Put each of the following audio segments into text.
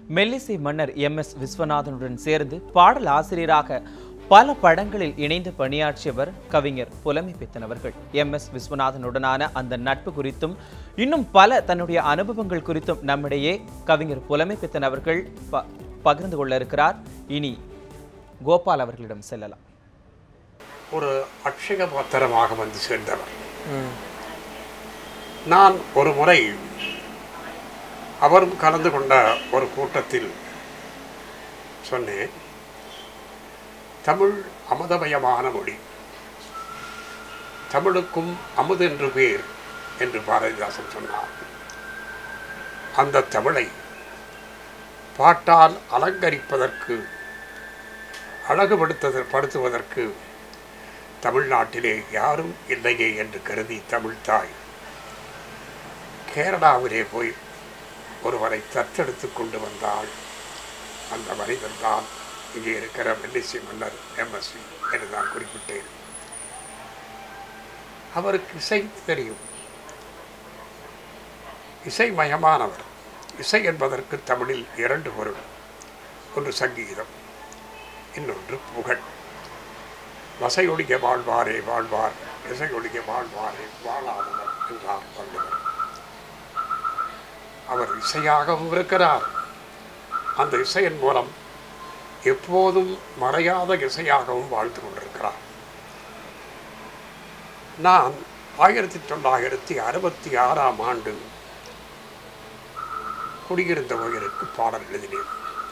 மெல்லிசை மன்னர் M S விஸ்வநாதனுடன் சேர்ந்து பாடல் ஆசிரியராக பல படங்களில் இணைந்து பணியாற்றியவர் கவிஞர் புலமை பித்தன் அவர்கள் எம் எஸ் விஸ்வநாதனுடனான அந்த நட்பு குறித்தும் இன்னும் பல தன்னுடைய அனுபவங்கள் குறித்தும் நம்மிடையே கவிஞர் புலமை பித்தன் அவர்கள் ப- பகிர்ந்து கொள்ள இருக்கிறார் இனி கோபால் அவர்களிடம் செல்லலாம் ஒரு அக்ஷய பாத்திரமாக வந்து சேர்ந்தவர் நான் ஒரு முறை அவரும் கலந்து கொண்ட ஒரு கூட்டத்தில் சொன்னேன் தமிழ் அமுதமயமான மொழி தமிழுக்கும் அமுது என்று பேர் என்று பாரதிதாசன் சொன்னார் அந்த தமிழை பாட்டால் அலங்கரிப்பதற்கு அழகுபடுத்த படுத்துவதற்கு தமிழ்நாட்டிலே யாரும் இல்லையே என்று கருதி தமிழ் தாய் கேரளாவிலே போய் ஒருவரை தத்தெடுத்து கொண்டு வந்தால் அந்த மனிதன் தான் இங்கே இருக்கிற மெல்லிசை மன்னர் எம்எஸ்வி என்று நான் குறிப்பிட்டேன் அவருக்கு இசை தெரியும் இசைமயமானவர் இசை என்பதற்கு தமிழில் இரண்டு பொருள் ஒன்று சங்கீதம் இன்னொன்று புகழ் வசையொழிய வாழ்வாரே வாழ்வார் இசையொழிய வாழ்வாரே வாழாதவர் என்றார் வள்ளுவர் அவர் இசையாகவும் இருக்கிறார் அந்த இசையின் மூலம் எப்போதும் மறையாத இசையாகவும் வாழ்ந்து கொண்டிருக்கிறார் நான் ஆயிரத்தி தொள்ளாயிரத்தி அறுபத்தி ஆறாம் ஆண்டு குடியிருந்த உயிருக்கு பாடல் எழுதினேன்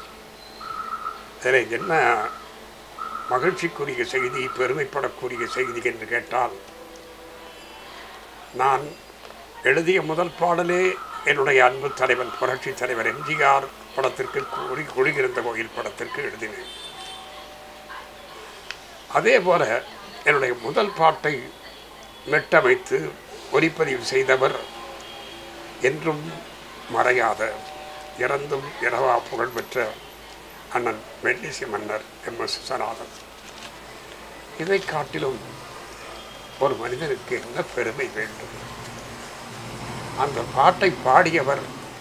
இதில் என்ன மகிழ்ச்சிக்குரிய செய்தி பெருமைப்படக்கூடிய செய்தி என்று கேட்டால் நான் எழுதிய முதல் பாடலே என்னுடைய அன்பு தலைவன் புரட்சி தலைவர் எம்ஜிஆர் படத்திற்கு குடி குடியிருந்த கோயில் படத்திற்கு எழுதினேன் அதே போல என்னுடைய முதல் பாட்டை மெட்டமைத்து ஒலிப்பதிவு செய்தவர் என்றும் மறையாத இறந்தும் இரவா புகழ்பெற்ற அண்ணன் மெல்லிசை மன்னர் எம் எஸ் விஸ்வநாதன் இதை காட்டிலும் ஒரு மனிதனுக்கு என்ன பெருமை வேண்டும் அந்த பாட்டை பாடியவர்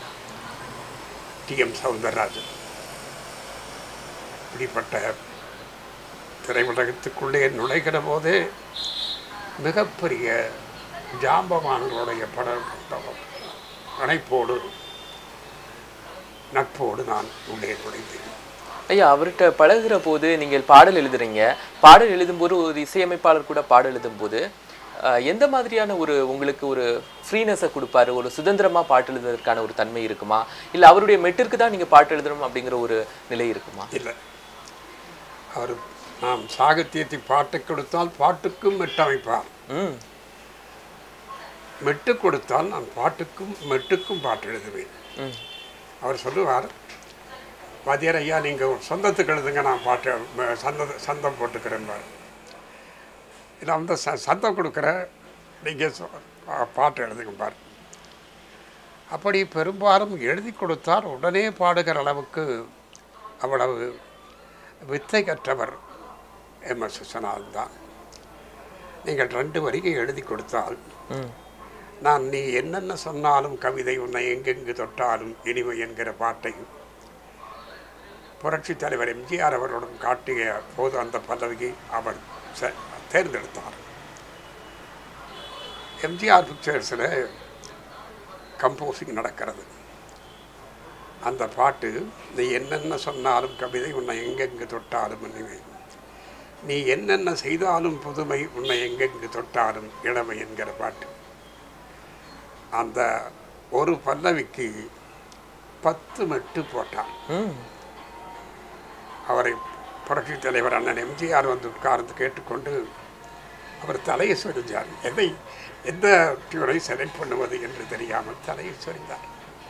டி எம் சவுந்தரராஜன் இப்படிப்பட்ட திரையுலகத்துக்குள்ளே நுழைகிற போதே மிகப்பெரிய ஜாம்பவான்களுடைய பட அணைப்போடு நட்போடு நான் உள்ளே நுழைந்தேன் ஐயா அவர்கிட்ட பழகுற போது நீங்கள் பாடல் எழுதுறீங்க பாடல் எழுதும்போது ஒரு இசையமைப்பாளர் கூட பாடல் எழுதும்போது அஹ், எந்த மாதிரியான ஒரு உங்களுக்கு ஒரு ஃப்ரீனஸை கொடுப்பாரு ஒரு சுதந்திரமா பாட்டு எழுதுறதுக்கான ஒரு தன்மை இருக்குமா இல்ல அவருடைய மெட்டிற்கு தான் நீங்க பாட்டு எழுதணும் அப்படிங்கிற ஒரு நிலை இருக்குமா இல்லை அவர் நாம் சாகித்யத்தை பாட்டு கொடுத்தால் பாட்டுக்கும் மெட்டமைப்பார் ம் மெட்டு கொடுத்தால் நான் பாட்டுக்கும் மெட்டுக்கும் பாட்டு எழுதுவேன் ம் அவர் சொல்லுவார் வாத்தியார் ஐயா நீங்கள் சொந்தத்துக்கு எழுதுங்க நான் பாட்டு ம- சந்த சந்தம் போட்டுக்கிறேன்பார் இல்லை வந்து ச சந்தம் கொடுக்குற நீங்கள் பாட்டு எழுதுங்க பார் அப்படி பெரும்பாலும் எழுதி கொடுத்தால் உடனே பாடுகிற அளவுக்கு அவ்வளவு வித்தை கற்றவர் எம் எஸ் விஸ்வநாதன் தான் நீங்கள் ரெண்டு வரிகை எழுதி கொடுத்தால் ம் நான் நீ என்னென்ன சொன்னாலும் கவிதை உன்னை எங்கெங்கு தொட்டாலும் இனிமை என்கிற பாட்டை புரட்சி தலைவர் எம்ஜிஆர் அவர்களுடன் காட்டிய போது அந்த பல்லவியை அவர் செ- தேர்ந்தெடுத்தார் எம்ஜிஆர் பிக்சர்ஸில் கம்போசிங் நடக்கிறது அந்த பாட்டு நீ என்னென்ன சொன்னாலும் கவிதை உன்னை எங்கெங்கு தொட்டாலும் இனிமை நீ என்னென்ன செய்தாலும் புதுமை உன்னை எங்கெங்கு தொட்டாலும் இளமை என்கிற பாட்டு அந்த ஒரு பல்லவிக்கு பத்து மெட்டு போட்டான் ம் அவரை புரட்சி தலைவர் அண்ணன் எம்ஜிஆர் வந்து உட்கார்ந்து கேட்டுக்கொண்டு அவர் தலையை சொரிஞ்சார் எதை எந்த டியூனை செலக்ட் பண்ணுவது என்று தெரியாமல் தலையை சொரிந்தார்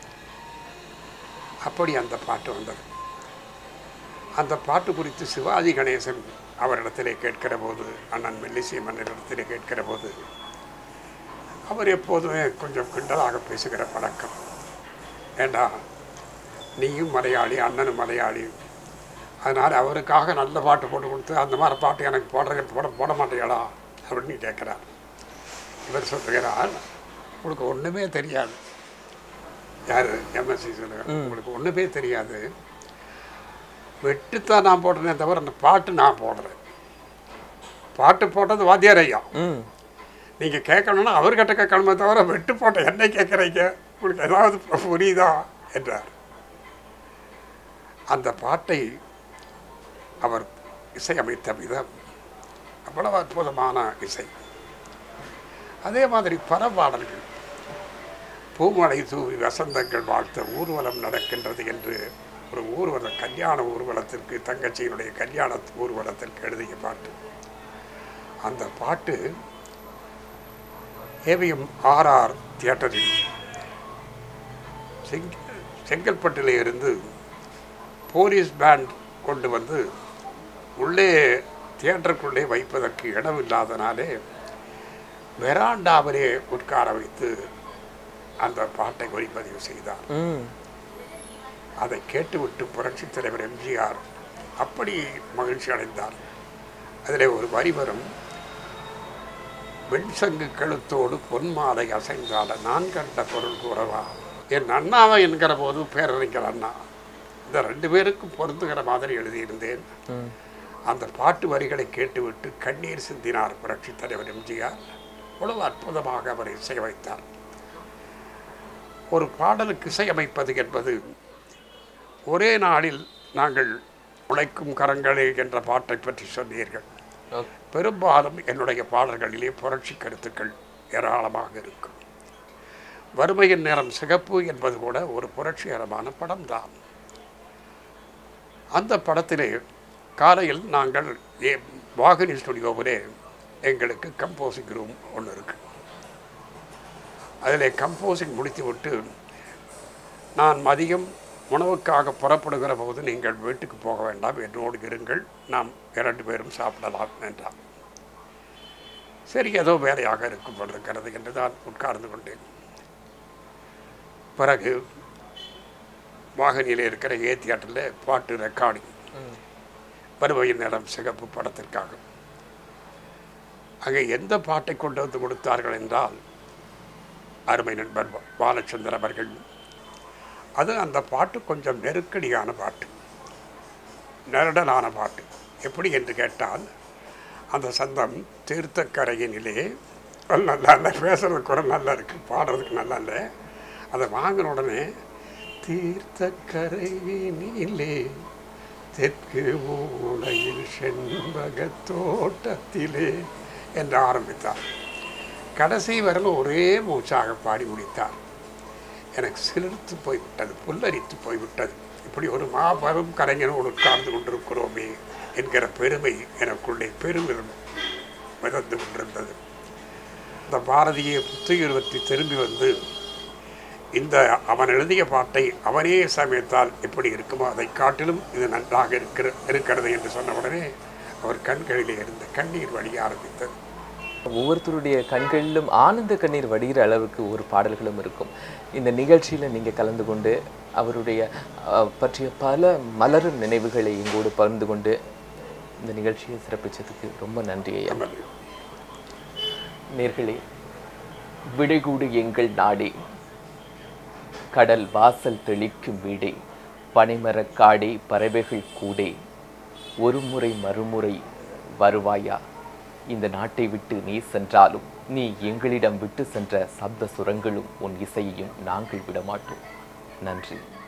அப்படி அந்த பாட்டு வந்தது அந்த பாட்டு குறித்து சிவாஜி கணேசன் அவரிடத்திலே கேட்கிற போது அண்ணன் மெல்லிசை மன்னரிடத்திலே கேட்கிற போது அவர் எப்போதுமே கொஞ்சம் கிண்டலாக பேசுகிற பழக்கம் ஏண்டா நீயும் மலையாளி அண்ணனும் மலையாளி அதனால் அவருக்காக நல்ல பாட்டு போட்டு கொடுத்து அந்த மாதிரி பாட்டு எனக்கு போடுற போட போட மாட்டேங்களா அப்படின்னு கேட்குறார் இவர் சொல்லுகிறார் உனக்கு ஒன்றுமே தெரியாது யார் எம்எஸ்சி சொல்லுங்க உங்களுக்கு ஒன்றுமே தெரியாது வெட்டுத்தான் நான் போடுறேனே தவிர அந்த பாட்டு நான் போடுறேன் பாட்டு போட்டது வாத்தியார் ஐயா ம் நீங்கள் கேட்கணும்னா அவர்கிட்ட கேட்கணுமே தவிர வெட்டு போட்ட என்ன கேட்குறீங்க உங்களுக்கு ஏதாவது புரியுதா என்றார் அந்த பாட்டை அவர் இசையமைத்த விதம் அவ்வளவு அற்புதமான இசை அதே மாதிரி பல பாடல்கள் பூமலை தூவி வசந்தங்கள் வாழ்த்த ஊர்வலம் நடக்கின்றது என்று ஒரு ஊர்வல கல்யாண ஊர்வலத்திற்கு தங்கச்சியினுடைய கல்யாண ஊர்வலத்திற்கு எழுதிய பாட்டு அந்த பாட்டு ஏவிஎம் ஆர்ஆர் தியேட்டரில் செங் செங்கல்பட்டிலே இருந்து போலீஸ் பேண்ட் கொண்டு வந்து உள்ளே தியேட்டருக்குள்ளே வைப்பதற்கு இடம் இல்லாதனாலே வெராண்டாவிலே உட்கார வைத்து அந்த பாட்டை ஒளிப்பதிவு செய்தார் ம் அதை கேட்டுவிட்டு புரட்சித் தலைவர் எம்ஜிஆர் அப்படி மகிழ்ச்சி அடைந்தார் அதிலே ஒரு வரி வரும் வெண்சங்கு கழுத்தோடு பொன்மாலை அசைந்தாட நான் கண்ட பொருள் கூறவா என் அண்ணாவை என்கிற போது பேரறிஞர் அண்ணா இந்த ரெண்டு பேருக்கும் பொருந்துகிற மாதிரி எழுதியிருந்தேன் ம் அந்த பாட்டு வரிகளை கேட்டுவிட்டு கண்ணீர் சிந்தினார் புரட்சித் தலைவர் எம்ஜிஆர் அவ்வளவு அற்புதமாக அவர் இசையமைத்தார் ஒரு பாடலுக்கு இசையமைப்பது என்பது ஒரே நாளில் நாங்கள் உழைக்கும் கரங்களே என்ற பாட்டை பற்றி சொன்னீர்கள் ஓகே பெரும்பாலும் என்னுடைய பாடல்களிலே புரட்சி கருத்துக்கள் ஏராளமாக இருக்கும் வறுமையின் நிறம் சிகப்பு என்பது கூட ஒரு புரட்சிகரமான படம்தான் அந்த படத்திலே காலையில் நாங்கள் ஏ- வாகினி ஸ்டுடியோவிலே எங்களுக்கு கம்போசிங் ரூம் ஒன்று இருக்கு அதிலே கம்போசிங் முடித்துவிட்டு நான் மதியம் உணவுக்காக புறப்படுகிற போது நீங்கள் வீட்டுக்கு போக வேண்டாம் என்னோடு இருங்கள் நாம் இரண்டு பேரும் சாப்பிடலாம் என்றார் சரி ஏதோ வேலையாக இருக்கும் கொண்டிருக்கிறது என்று தான் உட்கார்ந்து கொண்டேன் பிறகு வாகனியில் இருக்கிற ஏ தியேட்டரில் பாட்டு ரெக்கார்டிங் ம் பருவையின் நிறம் சிகப்பு படத்திற்காக அங்கே எந்த பாட்டை கொண்டு வந்து கொடுத்தார்கள் என்றால் அருமை நண்பர் பா- பாலச்சந்தர் அவர்கள் அது அந்த பாட்டு கொஞ்சம் நெருக்கடியான பாட்டு நெருடலான பாட்டு எப்படி என்று கேட்டால் அந்த சந்தம் தீர்த்தக்கரையினிலே குரல் நல்லா இல்லை பேசுறது குரல் நல்லா இருக்கு பாடுறதுக்கு நல்லா இல்லை அதை வாங்கின உடனே தீர்த்தக்கரையினிலே தெற்கு மூலையில் செண்பக தோட்டத்திலே என்று ஆரம்பித்தார் கடைசி வரல ஒரே மூச்சாக பாடி முடித்தார் எனக்கு சிலிர்த்து போய்விட்டது புல்லரித்து போய்விட்டது இப்படி ஒரு மாபெரும் கலைஞனோடு உட்கார்ந்து கொண்டிருக்கிறோமே என்கிற பெருமை எனக்குள்ளே பெருமிதம் மிதந்து கொண்டிருந்தது இந்த பாரதியை புத்துயிர் பற்றி திரும்பி வந்து இந்த அவன் எழுதிய பாட்டை அவனே சமைத்தால் எப்படி இருக்குமோ அதை காட்டிலும் இது நன்றாக இருக்கிற இருக்கிறது என்று சொன்ன உடனே அவர் கண்களிலே இருந்த கண்ணீர் வழிய ஆரம்பித்தது ஒவ்வொருத்தருடைய கண்களிலும் ஆனந்த கண்ணீர் வடிகிற அளவுக்கு ஒரு பாடல்களும் இருக்கும் இந்த நிகழ்ச்சியில் நீங்கள் கலந்து கொண்டு அவருடைய அஹ், பற்றிய பல மலரும் நினைவுகளை எங்கோடு பகிர்ந்து கொண்டு இந்த நிகழ்ச்சியை சிறப்பிச்சதுக்கு ரொம்ப நன்றி ஐயா நம்ம நேர்களே விடைகூடு எங்கள் நாடே கடல் வாசல் தெளிக்கும் வீடே பனைமரக் காடே பறவைகள் கூடே ஒரு முறை மறுமுறை வருவாயா இந்த நாட்டை விட்டு நீ சென்றாலும் நீ எங்களிடம் விட்டு சென்ற சப்த சுரங்களும் உன் இசையையும் நாங்கள் விடமாட்டோம் நன்றி